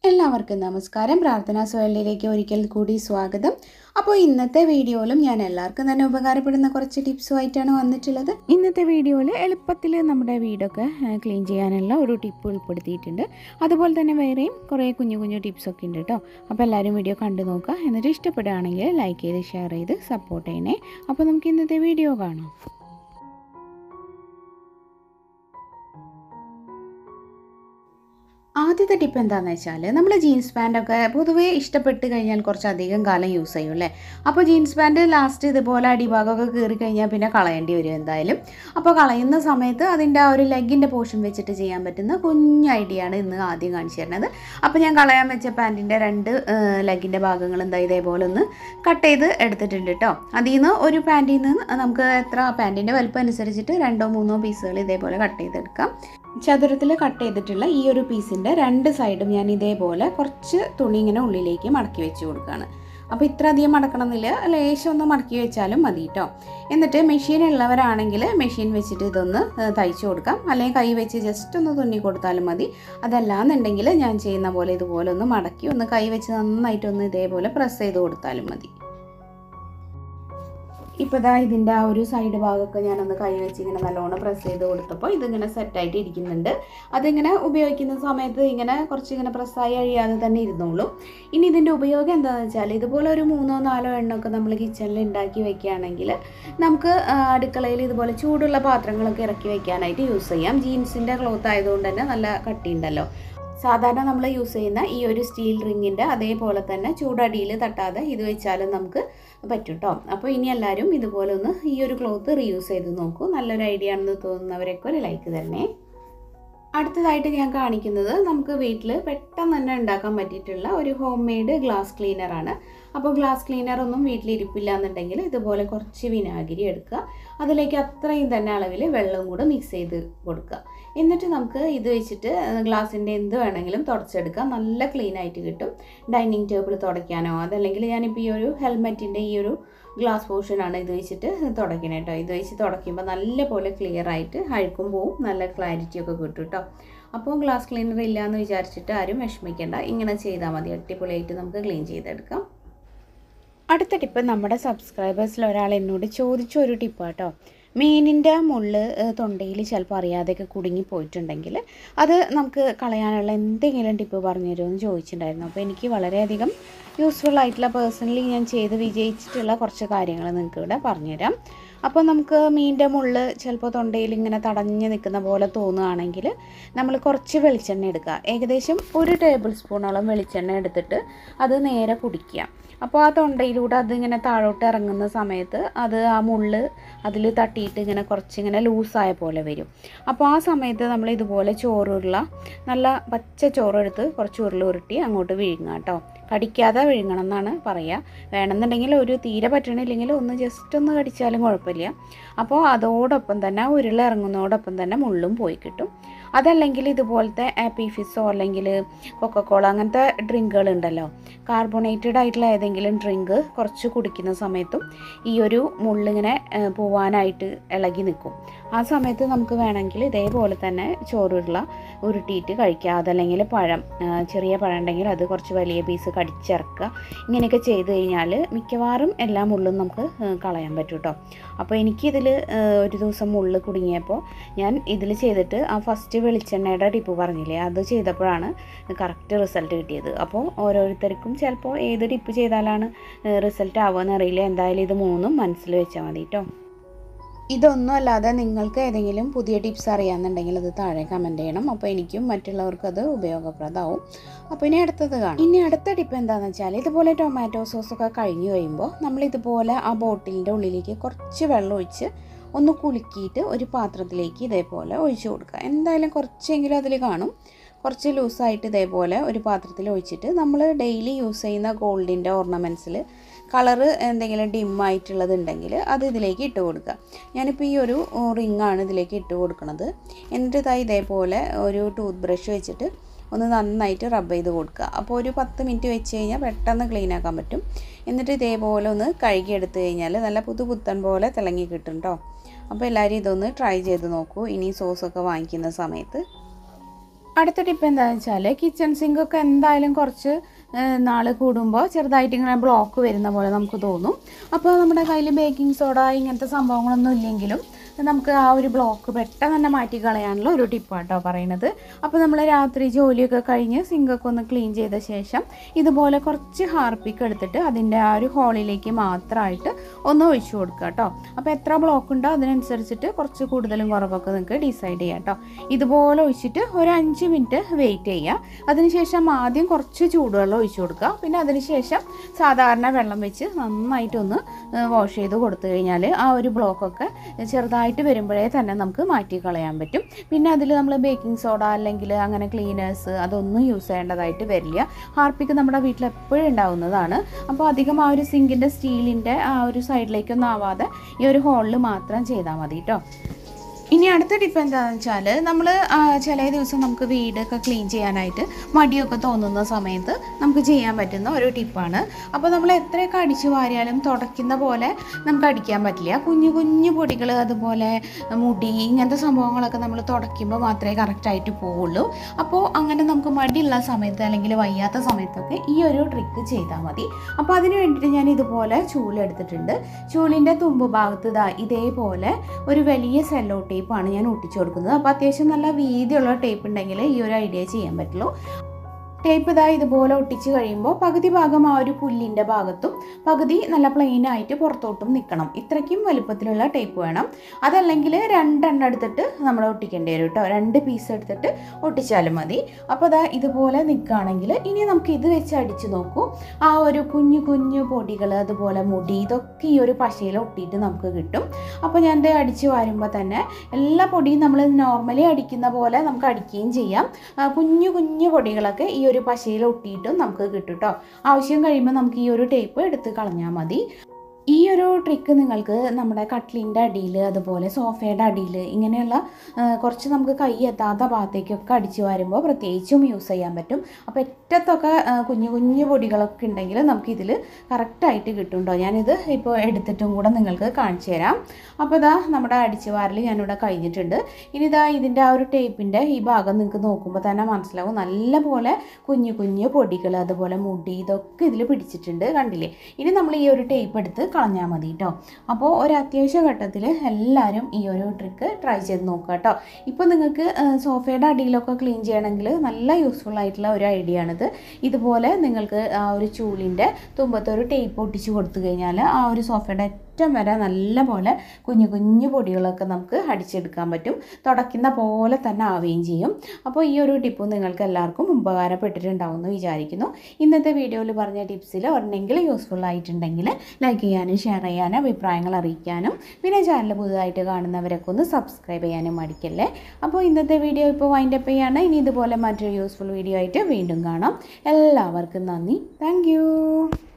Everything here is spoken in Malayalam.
എല്ലാവർക്കും നമസ്കാരം പ്രാർത്ഥനാ സ്വയലിലേക്ക് ഒരിക്കൽ കൂടി സ്വാഗതം അപ്പോൾ ഇന്നത്തെ വീഡിയോയിലും ഞാൻ എല്ലാവർക്കും തന്നെ ഉപകാരപ്പെടുന്ന കുറച്ച് ടിപ്സുമായിട്ടാണ് വന്നിട്ടുള്ളത് ഇന്നത്തെ വീഡിയോയിൽ എളുപ്പത്തിൽ നമ്മുടെ വീടൊക്കെ ക്ലീൻ ചെയ്യാനുള്ള ഒരു ടിപ്പ് ഉൾപ്പെടുത്തിയിട്ടുണ്ട് അതുപോലെ തന്നെ വേറെയും കുറേ കുഞ്ഞു കുഞ്ഞു ടിപ്സൊക്കെ ഉണ്ട് കേട്ടോ അപ്പോൾ എല്ലാവരും വീഡിയോ കണ്ടു നോക്കുക എന്നിട്ട് ഇഷ്ടപ്പെടുകയാണെങ്കിൽ ലൈക്ക് ചെയ്ത് ഷെയർ ചെയ്ത് സപ്പോർട്ട് ചെയ്യണേ അപ്പോൾ നമുക്ക് ഇന്നത്തെ വീഡിയോ കാണാം ആദ്യത്തെ ടിപ്പ് എന്താണെന്ന് വെച്ചാൽ നമ്മൾ ജീൻസ് പാൻറ്റൊക്കെ പൊതുവേ ഇഷ്ടപ്പെട്ട് കഴിഞ്ഞാൽ കുറച്ചധികം കാലം യൂസ് ചെയ്യും അല്ലേ അപ്പോൾ ജീൻസ് പാൻറ്റ് ലാസ്റ്റ് ഇതുപോലെ അടിഭാഗമൊക്കെ കീറി കഴിഞ്ഞാൽ പിന്നെ കളയേണ്ടി വരും എന്തായാലും അപ്പോൾ കളയുന്ന സമയത്ത് അതിൻ്റെ ആ ഒരു ലെഗിൻ്റെ പോർഷൻ വെച്ചിട്ട് ചെയ്യാൻ പറ്റുന്ന കുഞ്ഞ് ഐഡിയ ആണ് ഇന്ന് ആദ്യം കാണിച്ചു തരുന്നത് അപ്പോൾ ഞാൻ കളയാൻ വെച്ച പാൻറ്റിൻ്റെ രണ്ട് ലെഗിൻ്റെ ഭാഗങ്ങൾ എന്താ ഇതേപോലെ ഒന്ന് കട്ട് ചെയ്ത് എടുത്തിട്ടുണ്ട് കേട്ടോ അതിൽ നിന്ന് ഒരു പാൻറ്റിൽ നിന്ന് നമുക്ക് എത്ര പാൻറ്റിൻ്റെ വലുപ്പം അനുസരിച്ചിട്ട് രണ്ടോ മൂന്നോ പീസുകൾ ഇതേപോലെ കട്ട് ചെയ്തെടുക്കാം ചതുരത്തിൽ കട്ട് ചെയ്തിട്ടുള്ള ഈ ഒരു പീസിൻ്റെ രണ്ട് സൈഡും ഞാൻ ഇതേപോലെ കുറച്ച് തുണി ഇങ്ങനെ ഉള്ളിലേക്ക് മടക്കി വെച്ച് കൊടുക്കുകയാണ് അപ്പോൾ ഇത്ര അധികം മടക്കണമെന്നില്ല ലേശം ഒന്ന് മടക്കി വെച്ചാലും മതി കേട്ടോ എന്നിട്ട് മെഷീൻ ഉള്ളവരാണെങ്കിൽ മെഷീൻ വെച്ചിട്ട് ഇതൊന്ന് തയ്ച്ചു കൊടുക്കാം അല്ലെങ്കിൽ കൈ വെച്ച് ജസ്റ്റ് ഒന്ന് തുന്നി കൊടുത്താലും മതി അതല്ലാന്നുണ്ടെങ്കിൽ ഞാൻ ചെയ്യുന്ന പോലെ ഇതുപോലെ ഒന്ന് മടക്കി ഒന്ന് കൈ വെച്ച് നന്നായിട്ടൊന്ന് ഇതേപോലെ പ്രസ് ചെയ്ത് കൊടുത്താലും മതി ഇപ്പോൾ ഇതാ ഇതിൻ്റെ ആ ഒരു സൈഡ് ഭാഗമൊക്കെ ഞാനൊന്ന് കൈ വെച്ച് ഇങ്ങനെ നല്ലോണം പ്രസ് ചെയ്ത് കൊടുത്തപ്പോൾ ഇതിങ്ങനെ സെറ്റായിട്ട് ഇരിക്കുന്നുണ്ട് അതിങ്ങനെ ഉപയോഗിക്കുന്ന സമയത്ത് ഇങ്ങനെ കുറച്ച് ഇങ്ങനെ പ്രസ്സായി അഴിയാതെ തന്നെ ഇരുന്നോളും ഇനി ഇതിൻ്റെ ഉപയോഗം എന്താണെന്ന് വെച്ചാൽ ഇതുപോലെ ഒരു മൂന്നോ നാലോ എണ്ണമൊക്കെ നമ്മൾ കിച്ചണിൽ ഉണ്ടാക്കി വെക്കുകയാണെങ്കിൽ നമുക്ക് അടുക്കളയിൽ ഇതുപോലെ ചൂടുള്ള പാത്രങ്ങളൊക്കെ ഇറക്കി വെക്കാനായിട്ട് യൂസ് ചെയ്യാം ജീൻസിൻ്റെ ക്ലോത്ത് ആയതുകൊണ്ട് തന്നെ നല്ല കട്ടിയുണ്ടല്ലോ സാധാരണ നമ്മൾ യൂസ് ചെയ്യുന്ന ഈ ഒരു സ്റ്റീൽ റിങ്ങിൻ്റെ അതേപോലെ തന്നെ ചൂടടിയിൽ തട്ടാതെ ഇത് വെച്ചാലും നമുക്ക് പറ്റും കേട്ടോ അപ്പോൾ ഇനി എല്ലാവരും ഇതുപോലെ ഒന്ന് ഈ ഒരു ക്ലോത്ത് റീയൂസ് ചെയ്ത് നോക്കൂ നല്ലൊരു ഐഡിയ ആണെന്ന് തോന്നുന്നവരൊക്കെ ഒരു ലൈക്ക് തരണേ അടുത്തതായിട്ട് ഞാൻ കാണിക്കുന്നത് നമുക്ക് വീട്ടിൽ പെട്ടെന്ന് തന്നെ ഉണ്ടാക്കാൻ പറ്റിയിട്ടുള്ള ഒരു ഹോം മെയ്ഡ് ഗ്ലാസ് ക്ലീനറാണ് അപ്പോൾ ഗ്ലാസ് ക്ലീനർ ഒന്നും വീട്ടിലിരിപ്പില്ല എന്നുണ്ടെങ്കിൽ ഇതുപോലെ കുറച്ച് വിനാഗിരി എടുക്കുക അതിലേക്ക് അത്രയും തന്നെ അളവിൽ വെള്ളവും കൂടെ മിക്സ് ചെയ്ത് കൊടുക്കുക എന്നിട്ട് നമുക്ക് ഇത് വെച്ചിട്ട് ഗ്ലാസിൻ്റെ എന്ത് വേണമെങ്കിലും തുടച്ചെടുക്കാം നല്ല ക്ലീൻ ആയിട്ട് കിട്ടും ഡൈനിങ് ടേബിൾ തുടയ്ക്കാനോ അതല്ലെങ്കിൽ ഞാനിപ്പോൾ ഈ ഒരു ഹെൽമെറ്റിൻ്റെ ഈ ഒരു ഗ്ലാസ് പോർഷനാണ് ഇത് വെച്ചിട്ട് തുടയ്ക്കണേ കേട്ടോ ഇത് വെച്ച് തുടയ്ക്കുമ്പോൾ നല്ല പോലെ ക്ലിയർ ആയിട്ട് അഴുക്കും പോവും നല്ല ക്ലാരിറ്റി ഒക്കെ കിട്ടും കേട്ടോ അപ്പോൾ ഗ്ലാസ് ക്ലീനർ ഇല്ല എന്ന് വിചാരിച്ചിട്ട് ആരും വിഷമിക്കേണ്ട ഇങ്ങനെ ചെയ്താൽ മതി അടിപൊളിയായിട്ട് നമുക്ക് ക്ലീൻ ചെയ്തെടുക്കാം അടുത്ത ടിപ്പ് നമ്മുടെ സബ്സ്ക്രൈബേഴ്സിൽ ഒരാൾ എന്നോട് ചോദിച്ച ഒരു ടിപ്പാട്ടോ മീനിൻ്റെ മുള്ള് തൊണ്ടയിൽ ചിലപ്പോൾ അറിയാതെയൊക്കെ കുടുങ്ങി പോയിട്ടുണ്ടെങ്കിൽ അത് നമുക്ക് കളയാനുള്ള എന്തെങ്കിലും ടിപ്പ് പറഞ്ഞു തരുമെന്ന് ചോദിച്ചിട്ടുണ്ടായിരുന്നു അപ്പോൾ എനിക്ക് വളരെയധികം യൂസ്ഫുൾ ആയിട്ടുള്ള പേഴ്സണലി ഞാൻ ചെയ്ത് വിജയിച്ചിട്ടുള്ള കുറച്ച് കാര്യങ്ങൾ നിങ്ങൾക്ക് ഇവിടെ പറഞ്ഞുതരാം അപ്പോൾ നമുക്ക് മീനിൻ്റെ മുള്ള് ചിലപ്പോൾ തൊണ്ടയിൽ ഇങ്ങനെ തടഞ്ഞ് നിൽക്കുന്ന പോലെ തോന്നുകയാണെങ്കിൽ നമ്മൾ കുറച്ച് വെളിച്ചെണ്ണ എടുക്കുക ഏകദേശം ഒരു ടേബിൾ സ്പൂണോളം വെളിച്ചെണ്ണ എടുത്തിട്ട് അത് നേരെ കുടിക്കുക അപ്പോൾ ആ തൊണ്ടയിലൂടെ അതിങ്ങനെ താഴോട്ട് ഇറങ്ങുന്ന സമയത്ത് അത് ആ മുള്ള് അതിൽ തട്ടിയിട്ട് ഇങ്ങനെ കുറച്ചിങ്ങനെ ലൂസായ പോലെ വരും അപ്പോൾ ആ സമയത്ത് നമ്മൾ ഇതുപോലെ ചോറുരുള നല്ല പച്ച ചോറെടുത്ത് കുറച്ച് ഉരുള ഉരുട്ടി അങ്ങോട്ട് വിഴുങ്ങുക കേട്ടോ കടിക്കാതെ വിഴുങ്ങണം എന്നാണ് പറയുക വേണമെന്നുണ്ടെങ്കിൽ ഒരു തീരെ പറ്റണില്ലെങ്കിൽ ഒന്ന് ജസ്റ്റ് ഒന്ന് കടിച്ചാലും കുഴപ്പമില്ല അപ്പോൾ അതോടൊപ്പം തന്നെ ഉരുള ഇറങ്ങുന്നതോടൊപ്പം തന്നെ മുള്ളും പോയി കിട്ടും അതല്ലെങ്കിൽ ഇതുപോലത്തെ ആപ്പി ഫിസോ അല്ലെങ്കിൽ കൊക്കക്കോള അങ്ങനത്തെ ഡ്രിങ്കുകൾ ഉണ്ടല്ലോ കാർബണേറ്റഡ് ആയിട്ടുള്ള ഏതെങ്കിലും ഡ്രിങ്ക് കുറച്ച് കുടിക്കുന്ന സമയത്തും ഈ ഒരു മുള്ളിങ്ങനെ പോവാനായിട്ട് ഇളകി നിൽക്കും ആ സമയത്ത് നമുക്ക് വേണമെങ്കിൽ ഇതേപോലെ തന്നെ ചോറുരുള ഉരുട്ടിയിട്ട് കഴിക്കുക അതല്ലെങ്കിൽ പഴം ചെറിയ പഴം ഉണ്ടെങ്കിൽ അത് കുറച്ച് വലിയ പീസ് കടിച്ചിറക്കുക ഇങ്ങനെയൊക്കെ ചെയ്ത് കഴിഞ്ഞാൽ മിക്കവാറും എല്ലാ മുള്ളും നമുക്ക് കളയാൻ പറ്റും കേട്ടോ അപ്പോൾ എനിക്കിതിൽ ഒരു ദിവസം മുള്ള് കുടുങ്ങിയപ്പോൾ ഞാൻ ഇതിൽ ചെയ്തിട്ട് ആ ഫസ്റ്റ് വെളിച്ചെണ്ണയുടെ ടിപ്പ് പറഞ്ഞില്ലേ അത് ചെയ്തപ്പോഴാണ് കറക്റ്റ് റിസൾട്ട് കിട്ടിയത് അപ്പോൾ ഓരോരുത്തർക്കും ചിലപ്പോൾ ഏത് ടിപ്പ് ചെയ്താലാണ് റിസൾട്ട് ആവുമെന്ന് അറിയില്ല എന്തായാലും ഇത് മൂന്നും മനസ്സിൽ വെച്ചാൽ മതി കേട്ടോ ഇതൊന്നും അല്ലാതെ നിങ്ങൾക്ക് ഏതെങ്കിലും പുതിയ ടിപ്സ് അറിയാമെന്നുണ്ടെങ്കിൽ അത് താഴെ കമൻറ്റ് ചെയ്യണം അപ്പോൾ എനിക്കും മറ്റുള്ളവർക്കും അത് ഉപയോഗപ്രദമാവും അപ്പോൾ ഇനി അടുത്തത് കാണാം ഇനി അടുത്ത ടിപ്പ് എന്താണെന്ന് വെച്ചാൽ ഇതുപോലെ ടൊമാറ്റോ സോസൊക്കെ കഴിഞ്ഞ് കഴിയുമ്പോൾ നമ്മൾ ഇതുപോലെ ആ ബോട്ടിലിൻ്റെ ഉള്ളിലേക്ക് കുറച്ച് വെള്ളം ഒഴിച്ച് ഒന്ന് കുലുക്കിയിട്ട് ഒരു പാത്രത്തിലേക്ക് ഇതേപോലെ ഒഴിച്ചു കൊടുക്കുക എന്തായാലും കുറച്ചെങ്കിലും അതിൽ കാണും കുറച്ച് ലൂസായിട്ട് ഇതേപോലെ ഒരു പാത്രത്തിൽ ഒഴിച്ചിട്ട് നമ്മൾ ഡെയിലി യൂസ് ചെയ്യുന്ന ഗോൾഡിൻ്റെ ഓർണമെൻറ്റ്സിൽ കളറ് എന്തെങ്കിലും ഡിമ്മായിട്ടുള്ളത് ഉണ്ടെങ്കിൽ അത് ഇതിലേക്ക് ഇട്ട് കൊടുക്കുക ഞാനിപ്പോൾ ഈ ഒരു റിങ്ങാണ് ഇതിലേക്ക് ഇട്ട് കൊടുക്കുന്നത് എന്നിട്ട് ഇതാ ഇതേപോലെ ഒരു ടൂത്ത് ബ്രഷ് വെച്ചിട്ട് ഒന്ന് നന്നായിട്ട് റബ്ബ് ചെയ്ത് കൊടുക്കുക അപ്പോൾ ഒരു പത്ത് മിനിറ്റ് വെച്ച് കഴിഞ്ഞാൽ പെട്ടെന്ന് ക്ലീൻ ആക്കാൻ പറ്റും എന്നിട്ട് ഇതേപോലെ ഒന്ന് കഴുകിയെടുത്ത് കഴിഞ്ഞാൽ നല്ല പുതു പുത്തൻ പോലെ തിളങ്ങി കിട്ടും കേട്ടോ അപ്പോൾ എല്ലാവരും ഇതൊന്ന് ട്രൈ ചെയ്ത് നോക്കൂ ഇനി സോസൊക്കെ വാങ്ങിക്കുന്ന സമയത്ത് അടുത്ത ടിപ്പ് എന്താണെന്ന് വെച്ചാൽ കിച്ചൺ സിങ്കൊക്കെ എന്തായാലും കുറച്ച് നാൾ കൂടുമ്പോൾ ചെറുതായിട്ട് ഇങ്ങനെ ബ്ലോക്ക് വരുന്ന പോലെ നമുക്ക് തോന്നും അപ്പോൾ നമ്മുടെ കയ്യിൽ ബേക്കിംഗ് സോഡ ഇങ്ങനത്തെ സംഭവങ്ങളൊന്നും ഇല്ലെങ്കിലും നമുക്ക് ആ ഒരു ബ്ലോക്ക് പെട്ടെന്ന് തന്നെ മാറ്റി കളയാനുള്ള ഒരു ടിപ്പാട്ടോ പറയുന്നത് അപ്പോൾ നമ്മൾ രാത്രി ജോലിയൊക്കെ കഴിഞ്ഞ് സിങ്കൊക്കെ ഒന്ന് ക്ലീൻ ചെയ്ത ശേഷം ഇതുപോലെ കുറച്ച് ഹാർപ്പിക്ക് എടുത്തിട്ട് അതിൻ്റെ ആ ഒരു ഹോളിലേക്ക് മാത്രമായിട്ട് ഒന്ന് ഒഴിച്ചു കൊടുക്കുക കേട്ടോ അപ്പോൾ എത്ര ബ്ലോക്ക് ഉണ്ടോ അതിനനുസരിച്ചിട്ട് കുറച്ച് കൂടുതലും കുറവൊക്കെ നിങ്ങൾക്ക് ഡിസൈഡ് ചെയ്യാം കേട്ടോ ഇതുപോലെ ഒഴിച്ചിട്ട് ഒരു അഞ്ച് മിനിറ്റ് വെയിറ്റ് ചെയ്യുക അതിനുശേഷം ആദ്യം കുറച്ച് ചൂടുവെള്ളം ഒഴിച്ചു കൊടുക്കുക പിന്നെ അതിനുശേഷം സാധാരണ വെള്ളം വെച്ച് നന്നായിട്ടൊന്ന് വാഷ് ചെയ്ത് കൊടുത്തു കഴിഞ്ഞാൽ ആ ഒരു ബ്ലോക്കൊക്കെ ചെറുതായിട്ട് വരുമ്പോഴേ തന്നെ നമുക്ക് മാറ്റി കളയാൻ പറ്റും പിന്നെ അതിൽ നമ്മൾ ബേക്കിംഗ് സോഡ അല്ലെങ്കിൽ അങ്ങനെ ക്ലീനേഴ്സ് അതൊന്നും യൂസ് ചെയ്യേണ്ടതായിട്ട് വരില്ല ഹാർപ്പിക്ക് നമ്മുടെ വീട്ടിൽ എപ്പോഴും ഉണ്ടാവുന്നതാണ് അപ്പോൾ അധികം ആ ഒരു സിങ്കിൻ്റെ സ്റ്റീലിൻ്റെ ആ ഒരു സൈഡിലേക്കൊന്നും ആവാതെ ഈ ഒരു ഹോളിൽ മാത്രം ചെയ്താൽ മതി കേട്ടോ ഇനി അടുത്ത ടിപ്പ് എന്താണെന്ന് വെച്ചാൽ നമ്മൾ ചില ദിവസം നമുക്ക് വീടൊക്കെ ക്ലീൻ ചെയ്യാനായിട്ട് മടിയൊക്കെ തോന്നുന്ന സമയത്ത് നമുക്ക് ചെയ്യാൻ പറ്റുന്ന ഒരു ടിപ്പാണ് അപ്പോൾ നമ്മൾ എത്രയൊക്കെ അടിച്ചു വാരിയാലും തുടയ്ക്കുന്ന പോലെ നമുക്ക് അടിക്കാൻ പറ്റില്ല കുഞ്ഞു കുഞ്ഞു പൊടികൾ അതുപോലെ മുടി ഇങ്ങനത്തെ സംഭവങ്ങളൊക്കെ നമ്മൾ തുടയ്ക്കുമ്പോൾ മാത്രമേ കറക്റ്റായിട്ട് പോവുള്ളൂ അപ്പോൾ അങ്ങനെ നമുക്ക് മടിയുള്ള സമയത്ത് അല്ലെങ്കിൽ വയ്യാത്ത സമയത്തൊക്കെ ഈ ഒരു ട്രിക്ക് ചെയ്താൽ മതി അപ്പോൾ അതിന് വേണ്ടിയിട്ട് ഞാൻ ഇതുപോലെ ചൂലെടുത്തിട്ടുണ്ട് ചൂലിൻ്റെ തുമ്പ് ഭാഗത്ത് ഇതാ ഇതേപോലെ ഒരു വലിയ സെല്ലോ ടേപ്പാണ് ഞാൻ ഒട്ടിച്ചു കൊടുക്കുന്നത് അപ്പോൾ അത്യാവശ്യം നല്ല വീതിയുള്ള ടേപ്പ് ഉണ്ടെങ്കിൽ ഈ ഒരു ഐഡിയ ചെയ്യാൻ പറ്റുള്ളൂ ടേപ്പ് ഇതാ ഇതുപോലെ ഒട്ടിച്ച് കഴിയുമ്പോൾ പകുതി ഭാഗം ആ ഒരു പുല്ലിൻ്റെ ഭാഗത്തും പകുതി നല്ല പ്ലെയിൻ ആയിട്ട് പുറത്തോട്ടും നിൽക്കണം ഇത്രയ്ക്കും വലുപ്പത്തിലുള്ള ടേപ്പ് വേണം അതല്ലെങ്കിൽ രണ്ടെണ്ണം എടുത്തിട്ട് നമ്മൾ ഒട്ടിക്കേണ്ടി വരും കേട്ടോ രണ്ട് പീസ് എടുത്തിട്ട് ഒട്ടിച്ചാലും മതി അപ്പോൾ അതാ ഇതുപോലെ നിൽക്കുകയാണെങ്കിൽ ഇനി നമുക്ക് ഇത് വെച്ച് അടിച്ച് നോക്കൂ ആ ഒരു കുഞ്ഞു കുഞ്ഞു പൊടികൾ അതുപോലെ മുടി ഇതൊക്കെ ഈ ഒരു പശയിൽ ഒട്ടിയിട്ട് നമുക്ക് കിട്ടും അപ്പോൾ ഞാൻ ഇത് അടിച്ച് വരുമ്പോൾ തന്നെ എല്ലാ പൊടിയും നമ്മൾ നോർമലി അടിക്കുന്ന പോലെ നമുക്ക് അടിക്കുകയും ചെയ്യാം ആ, കുഞ്ഞു കുഞ്ഞു പൊടികളൊക്കെ ഈ ഒരു പശയിൽ ഒട്ടിയിട്ടും നമുക്ക് കിട്ടും കേട്ടോ ആവശ്യം കഴിയുമ്പോൾ നമുക്ക് ഈ ഒരു ടേപ്പ് എടുത്ത് കളഞ്ഞാൽ മതി ഈ ഒരു ട്രിക്ക് നിങ്ങൾക്ക് നമ്മുടെ കട്ട്ലിൻ്റെ അടിയിൽ അതുപോലെ സോഫയുടെ അടിയിൽ ഇങ്ങനെയുള്ള ആ, കുറച്ച് നമുക്ക് കൈ എത്താത്ത ഭാഗത്തേക്കൊക്കെ അടിച്ചു വരുമ്പോൾ പ്രത്യേകിച്ചും യൂസ് ചെയ്യാൻ പറ്റും അപ്പോൾ ഏറ്റത്തൊക്കെ ആ, കുഞ്ഞു കുഞ്ഞു പൊടികളൊക്കെ ഉണ്ടെങ്കിൽ നമുക്കിതിൽ കറക്റ്റായിട്ട് കിട്ടും കേട്ടോ ഞാനിത് ഇപ്പോൾ എടുത്തിട്ടും കൂടെ നിങ്ങൾക്ക് കാണിച്ചു തരാം അപ്പോൾ ഇതാ നമ്മുടെ അടിച്ചു വാരൽ ഞാനിവിടെ കഴിഞ്ഞിട്ടുണ്ട് ഇനി ഇതാ ഇതിൻ്റെ ആ ഒരു ടേപ്പിൻ്റെ ഈ ഭാഗം നിങ്ങൾക്ക് നോക്കുമ്പോൾ തന്നെ മനസ്സിലാവും നല്ലപോലെ കുഞ്ഞു കുഞ്ഞു പൊടികൾ അതുപോലെ മുടി ഇതൊക്കെ ഇതിൽ പിടിച്ചിട്ടുണ്ട് കണ്ടില്ലേ ഇനി നമ്മൾ ഈ ഒരു ടേപ്പ് എടുത്ത് കളഞ്ഞാൽ മതി കേട്ടോ അപ്പോൾ ഒരു അത്യാവശ്യ ഘട്ടത്തിൽ എല്ലാവരും ഈ ഒരു ട്രിക്ക് ട്രൈ ചെയ്ത് നോക്കുക കേട്ടോ ഇപ്പോൾ നിങ്ങൾക്ക് ആ, സോഫയുടെ അടിയിലൊക്കെ ക്ലീൻ ചെയ്യണമെങ്കിൽ നല്ല യൂസ്ഫുൾ ആയിട്ടുള്ള ഒരു ഐഡിയ ആണിത് ഇതുപോലെ നിങ്ങൾക്ക് ആ ഒരു ചൂലിൻ്റെ തുമ്പത്ത് ഒരു ടേപ്പ് ഒട്ടിച്ച് കൊടുത്തു കഴിഞ്ഞാൽ ആ ഒരു സോഫയുടെ അറ്റം വരെ നല്ല പോലെ കുഞ്ഞു കുഞ്ഞു പൊടികളൊക്കെ നമുക്ക് അടിച്ചെടുക്കാൻ പറ്റും തുടയ്ക്കുന്ന പോലെ തന്നെ ആവുകയും ചെയ്യും അപ്പോൾ ഈ ഒരു ടിപ്പ് നിങ്ങൾക്ക് എല്ലാവർക്കും ഉപകാരപ്പെട്ടിട്ടുണ്ടാവും എന്ന് വിചാരിക്കുന്നു ഇന്നത്തെ വീഡിയോയിൽ പറഞ്ഞ ടിപ്സിൽ ഒരെണ്ണെങ്കിലും യൂസ്ഫുൾ ആയിട്ടുണ്ടെങ്കിൽ ലൈക്ക് ചെയ്യാനും ഷെയർ ചെയ്യാനും അഭിപ്രായങ്ങൾ അറിയിക്കാനും പിന്നെ ചാനൽ പുതുതായിട്ട് കാണുന്നവരൊക്കെ ഒന്ന് സബ്സ്ക്രൈബ് ചെയ്യാനും മടിക്കല്ലേ അപ്പോൾ ഇന്നത്തെ വീഡിയോ ഇപ്പോൾ വൈൻഡപ്പ് ചെയ്യാണ് ഇനി ഇതുപോലെ മറ്റൊരു യൂസ്ഫുൾ വീഡിയോ ആയിട്ട് വീണ്ടും കാണാം എല്ലാവർക്കും നന്ദി താങ്ക്